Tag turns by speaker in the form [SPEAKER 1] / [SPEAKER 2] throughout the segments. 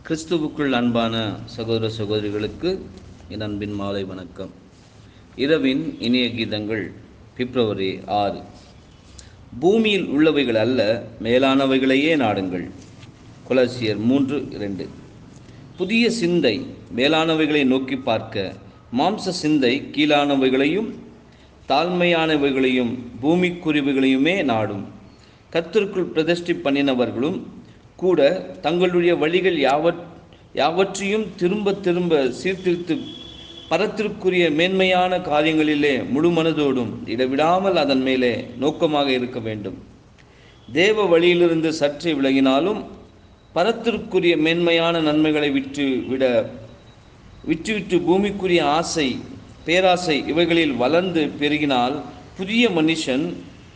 [SPEAKER 1] கிறிஸ்துவுக்குள் அன்பான சகோதர சகோதரிகளுக்கு என் அன்பின் மாலை வணக்கம் இரவின் இனிய கீதங்கள் பிப்ரவரி ஆறு பூமியில் உள்ளவைகள் அல்ல மேலானவைகளையே நாடுங்கள் கொலசியர் மூன்று இரண்டு புதிய சிந்தை மேலானவைகளை நோக்கி பார்க்க மாம்ச சிந்தை கீழானவைகளையும் தாழ்மையானவைகளையும் பூமிக்குருவிகளையுமே நாடும் கர்த்தருக்குள் பிரதிஷ்டி பண்ணினவர்களும் கூட தங்களுடைய வழிகள் யாவற் யாவற்றையும் திரும்ப திரும்ப சீர்திருத்து பரத்திற்குரிய மேன்மையான காரியங்களிலே முழு மனதோடும் இடைவிடாமல் அதன் மேலே நோக்கமாக இருக்க வேண்டும் தேவ வழியிலிருந்து சற்றே விலகினாலும் பரத்திற்குரிய மேன்மையான நன்மைகளை விட்டு விட விட்டுவிட்டு பூமிக்குரிய ஆசை பேராசை இவைகளில் வளர்ந்து பெருகினால் புதிய மனுஷன்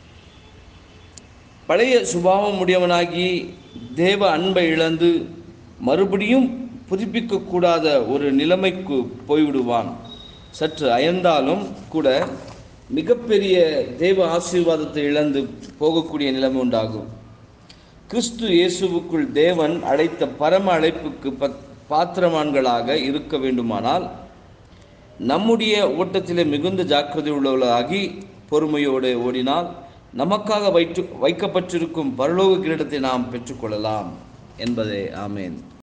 [SPEAKER 1] பழைய சுபாவம் உடையவனாகி தேவ அன்பை இழந்து மறுபடியும் புதுப்பிக்கக்கூடாத ஒரு நிலைமைக்கு போய்விடுவான் சற்று அயர்ந்தாலும் கூட மிகப்பெரிய தேவ ஆசீர்வாதத்தை இழந்து போகக்கூடிய நிலைமை உண்டாகும் கிறிஸ்து இயேசுவுக்குள் தேவன் அழைத்த பரம அழைப்புக்கு பத் பாத்திரவான்களாக இருக்க வேண்டுமானால் நம்முடைய ஓட்டத்திலே மிகுந்த ஜாக்கிரதை உள்ளவர்களாகி பொறுமையோடு ஓடினால் நமக்காக வைத்து வைக்கப்பட்டிருக்கும் பரலோக கிரீடத்தை நாம் பெற்றுக்கொள்ளலாம் என்பதே ஆமேன்